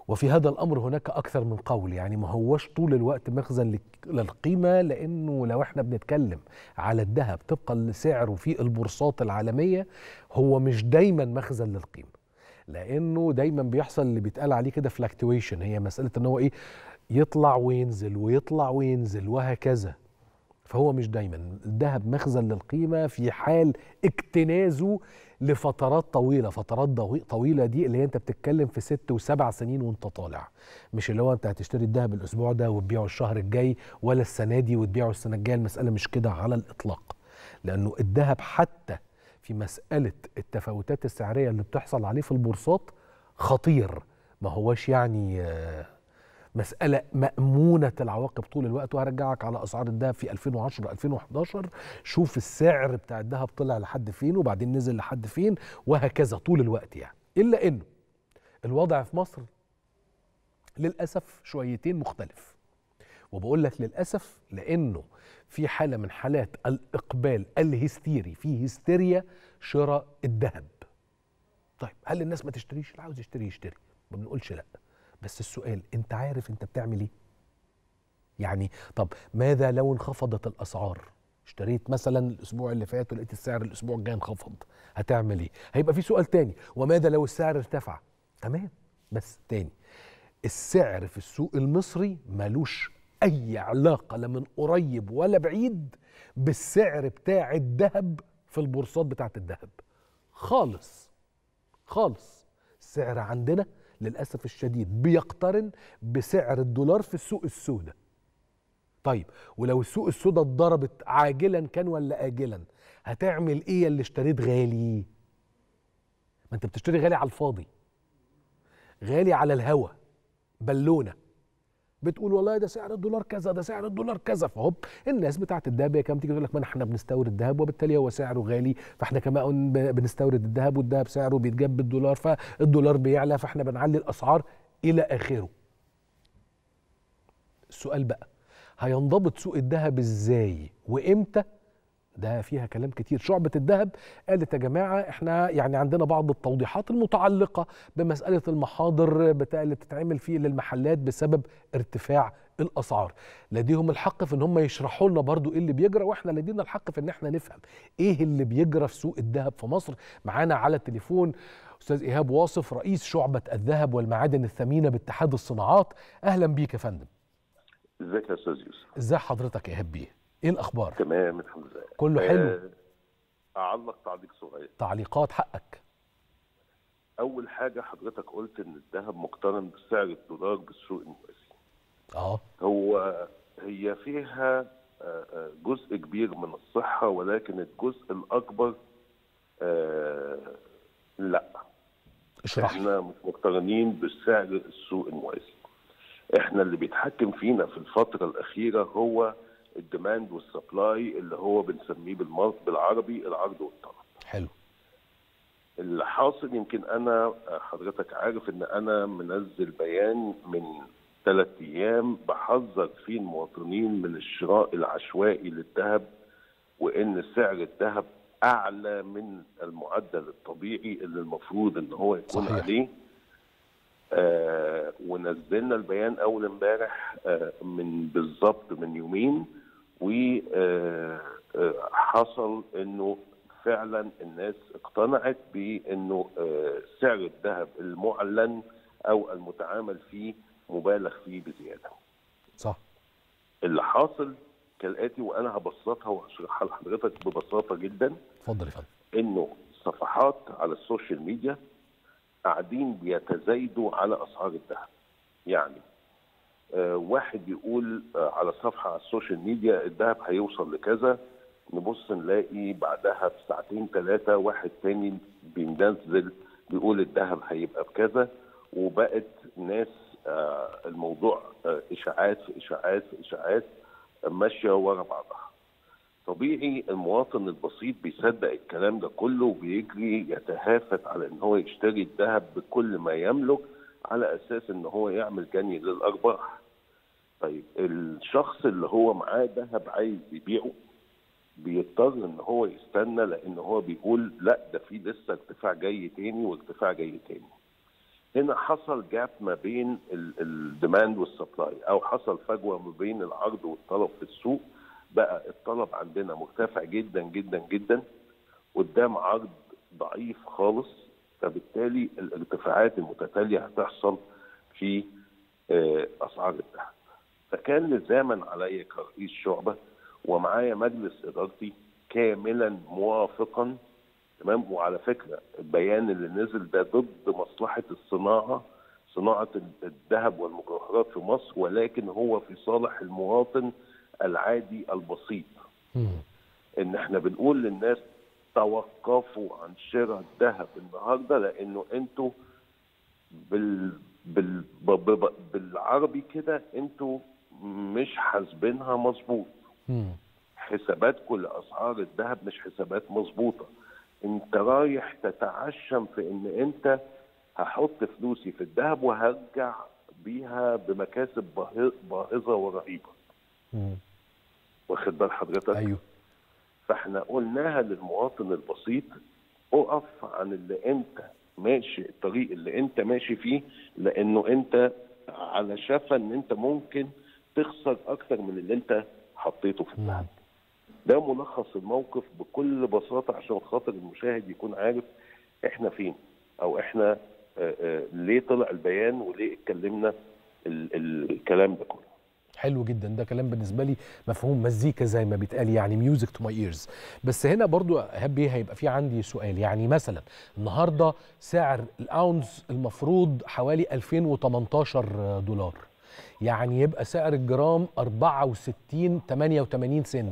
وفي هذا الامر هناك اكثر من قول يعني ما هوش طول الوقت مخزن لك- للقيمه لانه لو احنا بنتكلم على الذهب طبقا لسعره في البورصات العالميه هو مش دايما مخزن للقيمه لانه دايما بيحصل اللي بيتقال عليه كده فلاكتويشن هي مساله ان هو ايه يطلع وينزل ويطلع وينزل وهكذا فهو مش دايما الذهب مخزن للقيمه في حال اكتنازه لفترات طويله فترات ضوي- طويله دي اللي هي انت بتتكلم في ست وسبع سنين وانت طالع مش اللي هو انت هتشتري الذهب الاسبوع ده وتبيعه الشهر الجاي ولا السنه دي وتبيعه السنه الجايه المساله مش كده على الاطلاق لانه الذهب حتى في مساله التفاوتات السعريه اللي بتحصل عليه في البورصات خطير ما هوش يعني آه، مسألة مأمونة العواقب طول الوقت وهرجعك على أسعار الذهب في 2010 2011 شوف السعر بتاع الذهب طلع لحد فين وبعدين نزل لحد فين وهكذا طول الوقت يعني إلا إنه الوضع في مصر للأسف شويتين مختلف وبقول لك للأسف لأنه في حالة من حالات الإقبال الهستيري في هستيريا شراء الذهب طيب هل الناس ما تشتريش اللي عاوز يشتري يشتري ما بنقولش لا بس السؤال انت عارف انت بتعمل ايه يعني طب ماذا لو انخفضت الاسعار اشتريت مثلا الاسبوع اللي فات ولقيت السعر الاسبوع الجاي انخفض هتعمل ايه هيبقى في سؤال تاني وماذا لو السعر ارتفع تمام بس تاني السعر في السوق المصري ملوش اي علاقه لا من قريب ولا بعيد بالسعر بتاع الذهب في البورصات بتاعت الذهب خالص خالص السعر عندنا للاسف الشديد بيقترن بسعر الدولار في السوق السوداء طيب ولو السوق السوداء اتضربت عاجلا كان ولا اجلا هتعمل ايه اللي اشتريت غالي ما انت بتشتري غالي على الفاضي غالي على الهوا بالونه بتقول والله ده سعر الدولار كذا ده سعر الدولار كذا فهوب الناس بتاعت الذهب هي كام تيجي تقول لك ما احنا بنستورد ذهب وبالتالي هو سعره غالي فاحنا كمان ب- بنستورد الذهب والذهب سعره بيتجاب بالدولار فالدولار بيعلى فاحنا بنعلي الاسعار الى اخره السؤال بقى هينضبط سوق الذهب ازاي وامتى ده فيها كلام كتير شعبة الذهب قالت يا جماعة احنا يعني عندنا بعض التوضيحات المتعلقة بمسألة المحاضر بتاع اللي بتتعمل فيه للمحلات بسبب ارتفاع الأسعار لديهم الحق في ان هم يشرحوا لنا برضو ايه اللي بيجرى واحنا لدينا الحق في ان احنا نفهم ايه اللي بيجرى في سوق الذهب في مصر معانا على التليفون استاذ ايهاب واصف رئيس شعبة الذهب والمعادن الثمينة باتحاد الصناعات اهلا بيك يا فندم ازيك يا استاذ يوسف ازاي حضرتك يا ايهاب بيه ايه الاخبار تمام الحمد لله كله حلو آه، اعلق تعليق صغير تعليقات حقك اول حاجه حضرتك قلت ان الذهب مقترن بسعر الدولار بالسوق الموازي اه هو هي فيها آه، آه، جزء كبير من الصحه ولكن الجزء الاكبر آه، لا اشرح لي احنا مش مقترنين بسعر السوق الموازي احنا اللي بيتحكم فينا في الفتره الاخيره هو الديماند والسبلاي اللي هو بنسميه بالمر- بالعربي العرض والطلب حلو اللي حاصل يمكن انا حضرتك عارف ان انا منزل بيان من ثلاث ايام بحذر فيه المواطنين من الشراء العشوائي للذهب وان سعر الذهب اعلى من المعدل الطبيعي اللي المفروض ان هو يكون صحيح. عليه آه ونزلنا البيان اول امبارح آه من بالظبط من يومين وحصل انه فعلا الناس اقتنعت بانه آه سعر الذهب المعلن او المتعامل فيه مبالغ فيه بزياده. صح اللي حاصل كالاتي وانا هبسطها واشرحها لحضرتك ببساطه جدا اتفضل يا فندم انه صفحات على السوشيال ميديا قاعدين بيتزايدوا على اسعار الذهب يعني آه واحد يقول آه على صفحه على السوشيال ميديا الذهب هيوصل لكذا نبص نلاقي بعدها بساعتين ثلاثه واحد تاني بينزل بيقول الذهب هيبقى بكذا وبقت ناس آه الموضوع آه اشاعات في اشاعات في اشاعات ماشيه ورا بعضها طبيعي المواطن البسيط بيصدق الكلام ده كله وبيجري يتهافت على ان هو يشتري الذهب بكل ما يملك على اساس ان هو يعمل جني للارباح. طيب الشخص اللي هو معاه ذهب عايز يبيعه بيضطر ان هو يستنى لان هو بيقول لا ده في لسه ارتفاع جاي تاني وارتفاع جاي تاني. هنا حصل جاب ما بين الديماند والسبلاي او حصل فجوه ما بين العرض والطلب في السوق بقى الطلب عندنا مرتفع جدا جدا جدا قدام عرض ضعيف خالص فبالتالي الارتفاعات المتتاليه هتحصل في آه، اسعار الذهب فكان لزاما علي كرئيس شعبه ومعايا مجلس ادارتي كاملا موافقا تمام وعلى فكره البيان اللي نزل ده ضد مصلحه الصناعه صناعه الذهب والمجوهرات في مصر ولكن هو في صالح المواطن العادي البسيط مم. ان احنا بنقول للناس توقفوا عن شراء الذهب النهارده لانه انتوا بال بال ب- ب- بالعربي كده انتوا مش حاسبينها مظبوط مم. حساباتكم لاسعار الذهب مش حسابات مظبوطه انت رايح تتعشم في ان انت هحط فلوسي في الذهب وهرجع بيها بمكاسب باهظ- باهظه ورهيبه مم. واخد بال حضرتك ايوه فاحنا قلناها للمواطن البسيط اقف عن اللي انت ماشي الطريق اللي انت ماشي فيه لانه انت على شفا ان انت ممكن تخسر اكتر من اللي انت حطيته في الذهب ده ملخص الموقف بكل بساطه عشان خاطر المشاهد يكون عارف احنا فين او احنا آه، آه، ليه طلع البيان وليه اتكلمنا ال- ال- الكلام ده كله حلو جدا ده كلام بالنسبه لي مفهوم مزيكا زي ما بيتقال يعني ميوزك تو ماي ايرز بس هنا برضو هبي هيبقى في عندي سؤال يعني مثلا النهارده سعر الاونز المفروض حوالي 2018 دولار يعني يبقى سعر الجرام 64 88 سنت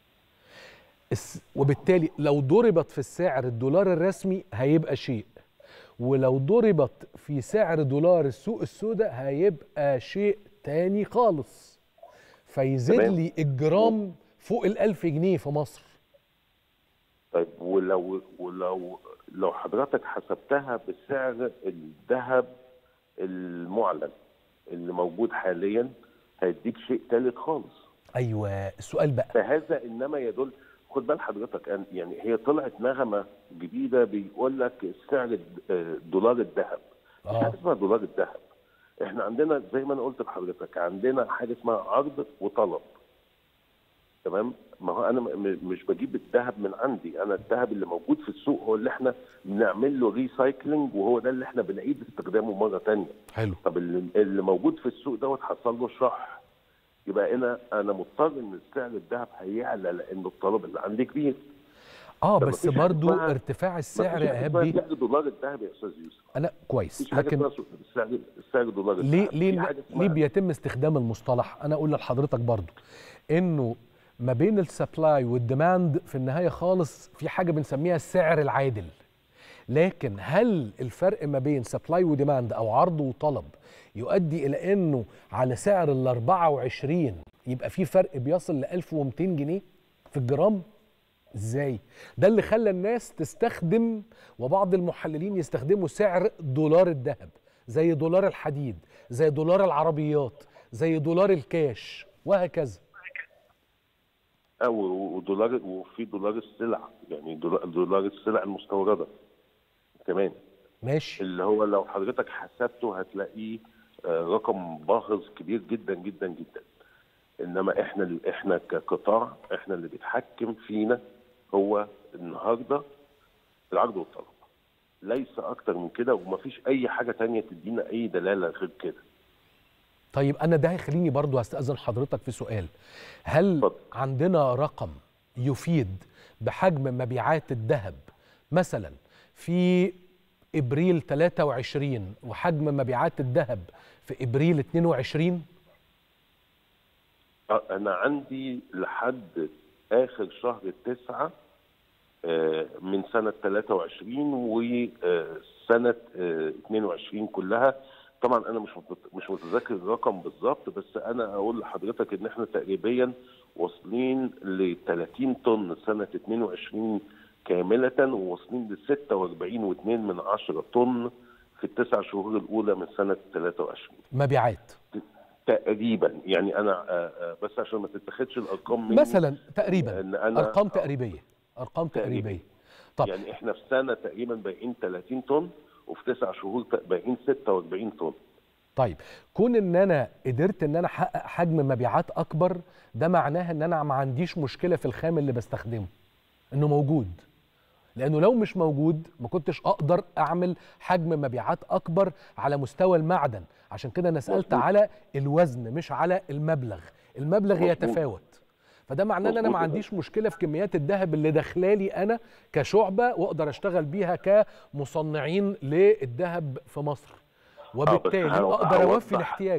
الس- وبالتالي لو ضربت في السعر الدولار الرسمي هيبقى شيء ولو ضربت في سعر دولار السوق السوداء هيبقى شيء تاني خالص فيزيد تمام. لي الجرام فوق الألف جنيه في مصر طيب ولو ولو لو حضرتك حسبتها بسعر الذهب المعلن اللي موجود حاليا هيديك شيء ثالث خالص أيوة السؤال بقى فهذا انما يدل خد بال حضرتك أن- يعني هي طلعت نغمه جديده بيقول لك سعر الد- آه، دولار الذهب مش آه. حاجه اسمها دولار الذهب احنا عندنا زي ما انا قلت لحضرتك عندنا حاجه اسمها عرض وطلب تمام ما هو انا م- م- مش بجيب الذهب من عندي انا الذهب اللي موجود في السوق هو اللي احنا بنعمل له ريسايكلينج وهو ده اللي احنا بنعيد استخدامه مره تانية حلو طب اللي, اللي موجود في السوق دوت حصل له شح يبقى انا انا مضطر ان سعر الذهب هيعلى لان الطلب اللي عندي كبير اه طب بس مفيش حاجة برضو اسمها- ارتفاع السعر مفيش يا حاجة اسمها هبي سعر دولار الذهب يا استاذ يوسف انا كويس مفيش حاجه لكن اسمها سعر سعر دولار الذهب ليه في ليه حاجة ليه اسمها- بيتم استخدام المصطلح انا اقول لحضرتك برضو انه ما بين السبلاي والديماند في النهايه خالص في حاجه بنسميها السعر العادل لكن هل الفرق ما بين سبلاي وديماند او عرض وطلب يؤدي الى انه على سعر ال 24 يبقى في فرق بيصل ل 1200 جنيه في الجرام ازاي ده اللي خلى الناس تستخدم وبعض المحللين يستخدموا سعر دولار الذهب زي دولار الحديد زي دولار العربيات زي دولار الكاش وهكذا او ودولار وفي دولار السلع يعني دولار, دولار السلع المستورده كمان ماشي اللي هو لو حضرتك حسبته هتلاقيه آه، رقم باهظ كبير جدا جدا جدا انما احنا احنا كقطاع احنا اللي بيتحكم فينا هو النهارده العرض والطلب ليس اكتر من كده ومفيش اي حاجه تانية تدينا اي دلاله غير كده طيب انا ده هيخليني برضو هستأذن حضرتك في سؤال هل اتفضل. عندنا رقم يفيد بحجم مبيعات الذهب مثلا في ابريل 23 وحجم مبيعات الذهب في ابريل 22 آه، انا عندي لحد اخر شهر تسعة آه، من سنة 23 وسنة 22 كلها طبعا انا مش مت- مش متذكر الرقم بالظبط بس انا اقول لحضرتك ان احنا تقريبا واصلين ل 30 طن سنة 22 كاملة وواصلين ل 46.2 من عشرة طن في التسع شهور الاولى من سنة 23 مبيعات تقريبا يعني انا آه، آه، بس عشان ما تتخذش الارقام مني مثلا تقريبا إن أنا- ارقام آه. تقريبيه ارقام تقريباً. تقريبيه طب يعني احنا في سنه تقريبا بايعين 30 طن وفي تسع شهور بايعين 46 طن طيب كون ان انا قدرت ان انا احقق حجم مبيعات اكبر ده معناه ان انا ما عنديش مشكله في الخام اللي بستخدمه انه موجود لانه لو مش موجود ما كنتش اقدر اعمل حجم مبيعات اكبر على مستوى المعدن عشان كده انا سالت مظبوط. على الوزن مش على المبلغ المبلغ مظبوط. يتفاوت فده معناه ان انا ما مظبوط. عنديش مشكله في كميات الذهب اللي داخلالي انا كشعبه واقدر اشتغل بيها كمصنعين للذهب في مصر وبالتالي هو- اقدر هوضح. اوفي الاحتياج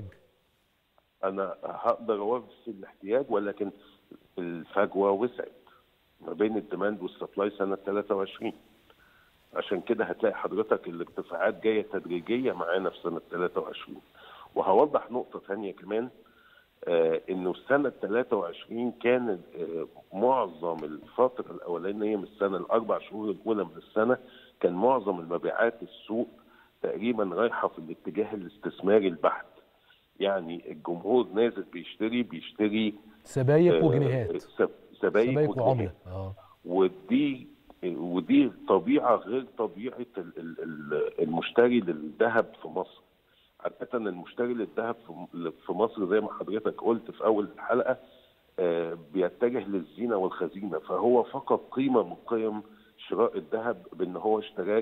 انا هقدر اوفي الاحتياج ولكن الفجوه وسعت ما بين الديماند والسبلاي سنه 23 عشان كده هتلاقي حضرتك الارتفاعات جايه تدريجيه معانا في سنه 23 وهوضح نقطه ثانيه كمان آه انه سنه 23 كان آه معظم الفتره الاولانيه من السنه الاربع شهور الاولى من السنه كان معظم المبيعات السوق تقريبا رايحه في الاتجاه الاستثماري البحت يعني الجمهور نازل بيشتري بيشتري سبايك آه، وجنيهات سب- سبايك, سبايك وجنيهات. وعمله اه ودي ودي طبيعه غير طبيعه ال- ال- ال- المشتري للذهب في مصر. عادة المشتري للذهب في- في مصر زي ما حضرتك قلت في اول الحلقه آه، بيتجه للزينه والخزينه فهو فقط قيمه من قيم شراء الذهب بان هو اشتراه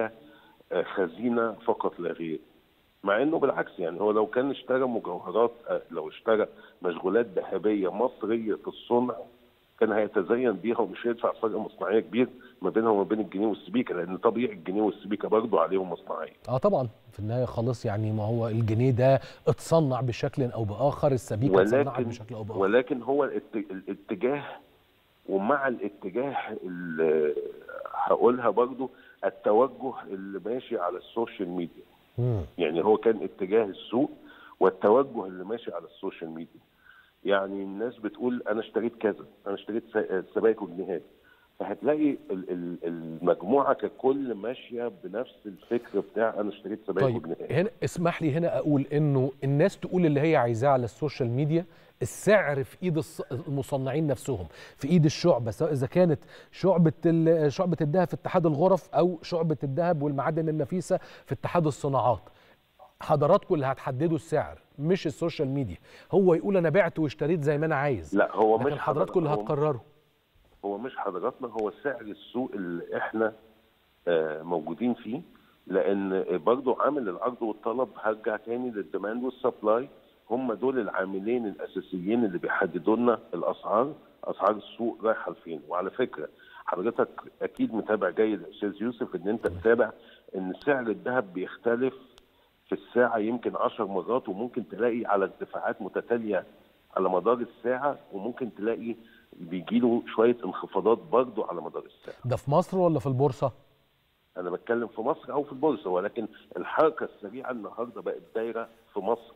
كخزينه فقط لا غير. مع انه بالعكس يعني هو لو كان اشترى مجوهرات آه، لو اشترى مشغولات ذهبيه مصريه الصنع كان هيتزين بيها ومش هيدفع فرق مصنعيه كبير ما بينها وما بين الجنيه والسبيكه لان طبيعي الجنيه والسبيكه برضه عليهم مصنعيه. اه طبعا في النهايه خالص يعني ما هو الجنيه ده اتصنع بشكل او باخر السبيكه اتصنعت ولكن بشكل او باخر ولكن هو الات- الاتجاه ومع الاتجاه اللي هقولها برضه التوجه اللي ماشي على السوشيال ميديا مم. يعني هو كان اتجاه السوق والتوجه اللي ماشي على السوشيال ميديا يعني الناس بتقول انا اشتريت كذا انا اشتريت س- سبائك وجنيهات فهتلاقي ال- ال- المجموعه ككل ماشيه بنفس الفكر بتاع انا اشتريت سبائك طيب وجنيهات هنا اسمح لي هنا اقول انه الناس تقول اللي هي عايزاه على السوشيال ميديا السعر في ايد الص- المصنعين نفسهم في ايد الشعبه سواء اذا كانت شعبه ال- شعبه الذهب في اتحاد الغرف او شعبه الذهب والمعادن النفيسه في اتحاد الصناعات حضراتكم اللي هتحددوا السعر مش السوشيال ميديا هو يقول انا بعت واشتريت زي ما انا عايز لا هو لكن مش حضراتكم اللي هو- هتقرروا هو مش حضراتنا هو سعر السوق اللي احنا آه، موجودين فيه لان برضو عامل العرض والطلب هرجع تاني للديماند والسبلاي هم دول العاملين الاساسيين اللي بيحددوا لنا الاسعار اسعار السوق رايحه لفين وعلى فكره حضرتك اكيد متابع جيد يا استاذ يوسف ان انت متابع ان سعر الذهب بيختلف في الساعه يمكن 10 مرات وممكن تلاقي على ارتفاعات متتاليه على مدار الساعه وممكن تلاقي بيجي له شويه انخفاضات برضه على مدار الساعه ده في مصر ولا في البورصه انا بتكلم في مصر او في البورصه ولكن الحركه السريعه النهارده بقت دايره في مصر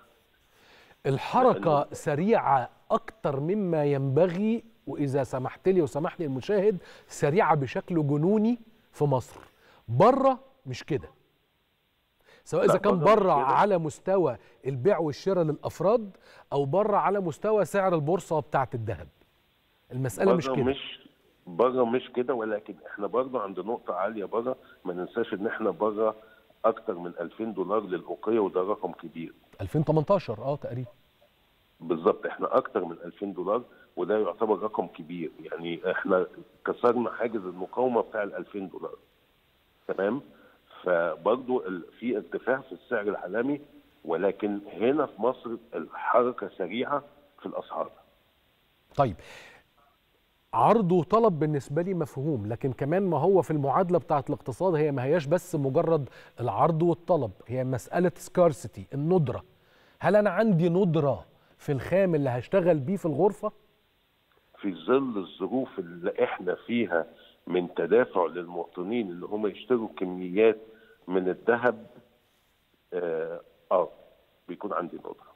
الحركة لأنه- سريعة أكتر مما ينبغي وإذا سمحت لي وسمح لي المشاهد سريعة بشكل جنوني في مصر بره مش كده سواء لا، إذا كان بره مش بره كده. على مستوى البيع والشراء للأفراد أو بره على مستوى سعر البورصة بتاعة الذهب المسألة مش بره كده مش بره مش كده ولكن احنا برضه عند نقطه عاليه بره ما ننساش ان احنا بره اكتر من 2000 دولار للاوقيه وده رقم كبير 2018 اه تقريبا بالظبط احنا اكتر من 2000 دولار وده يعتبر رقم كبير يعني احنا كسرنا حاجز المقاومه بتاع ال 2000 دولار تمام فبرضه ال- في ارتفاع في السعر العالمي ولكن هنا في مصر الحركه سريعه في الاسعار طيب عرض وطلب بالنسبه لي مفهوم لكن كمان ما هو في المعادله بتاعه الاقتصاد هي ما هياش بس مجرد العرض والطلب هي مساله سكارسيتي الندره هل انا عندي ندره في الخام اللي هشتغل بيه في الغرفه في ظل الظروف اللي احنا فيها من تدافع للمواطنين ان هم يشتروا كميات من الذهب اه, آه بيكون عندي ندره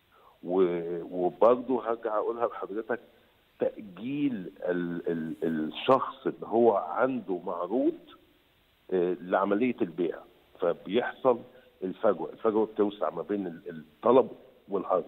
و- وبرضه هرجع اقولها لحضرتك تاجيل ال ال الشخص اللي هو عنده معروض آه لعمليه البيع فبيحصل الفجوه الفجوه بتوسع ما بين ال- الطلب والعرض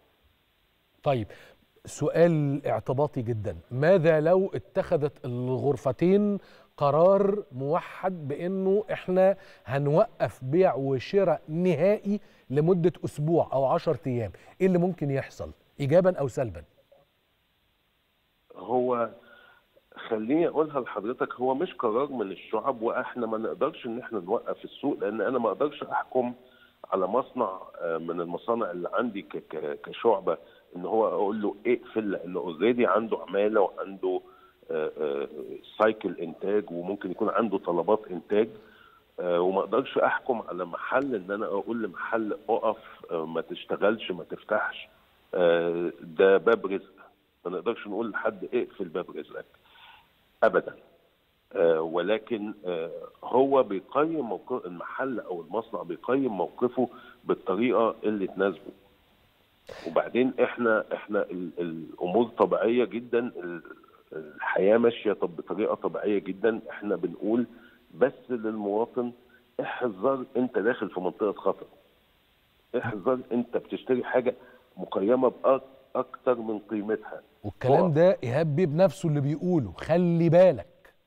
طيب سؤال اعتباطي جدا ماذا لو اتخذت الغرفتين قرار موحد بانه احنا هنوقف بيع وشراء نهائي لمده اسبوع او 10 ايام ايه اللي ممكن يحصل ايجابا او سلبا هو خليني اقولها لحضرتك هو مش قرار من الشعب واحنا ما نقدرش ان احنا نوقف السوق لان انا ما اقدرش احكم على مصنع آه، من المصانع اللي عندي ك- ك- كشعبه ان هو اقول له اقفل لانه اوريدي عنده عماله وعنده آه، آه، سايكل انتاج وممكن يكون عنده طلبات انتاج آه، وما اقدرش احكم على محل ان انا اقول لمحل اقف آه، ما تشتغلش ما تفتحش آه، ده باب رزق ما نقدرش نقول لحد اقفل باب رزقك ابدا آه، ولكن آه، هو بيقيم موقف المحل او المصنع بيقيم موقفه بالطريقه اللي تناسبه وبعدين احنا احنا ال- الامور طبيعيه جدا ال- الحياه ماشيه طب بطريقه طبيعيه جدا احنا بنقول بس للمواطن احذر انت داخل في منطقه خطر احذر انت بتشتري حاجه مقيمه باكتر من قيمتها والكلام هو- ده ايهاب بيه بنفسه اللي بيقوله خلي بالك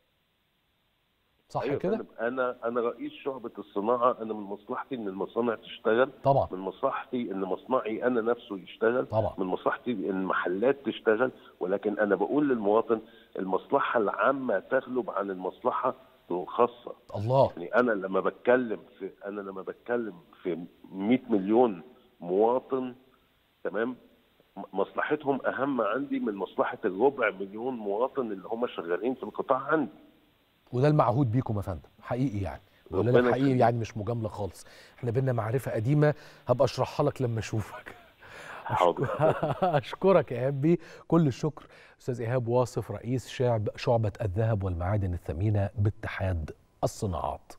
صح أيوة كده فندم. انا انا رئيس شعبه الصناعه انا من مصلحتي ان المصانع تشتغل طبعا من مصلحتي ان مصنعي انا نفسه يشتغل طبعا من مصلحتي ان المحلات تشتغل ولكن انا بقول للمواطن المصلحه العامه تغلب عن المصلحه الخاصه الله يعني انا لما بتكلم في انا لما بتكلم في 100 مليون مواطن تمام م- مصلحتهم اهم عندي من مصلحه الربع مليون مواطن اللي هم شغالين في القطاع عندي وده المعهود بيكم يا فندم حقيقي يعني بقول لك ربنا حقيقي يخليك. يعني مش مجامله خالص احنا بينا معرفه قديمه هبقى اشرحها لك لما اشوفك حاضر اشكرك يا ايهاب بيه كل الشكر استاذ ايهاب واصف رئيس شعب شعبه الذهب والمعادن الثمينه باتحاد الصناعات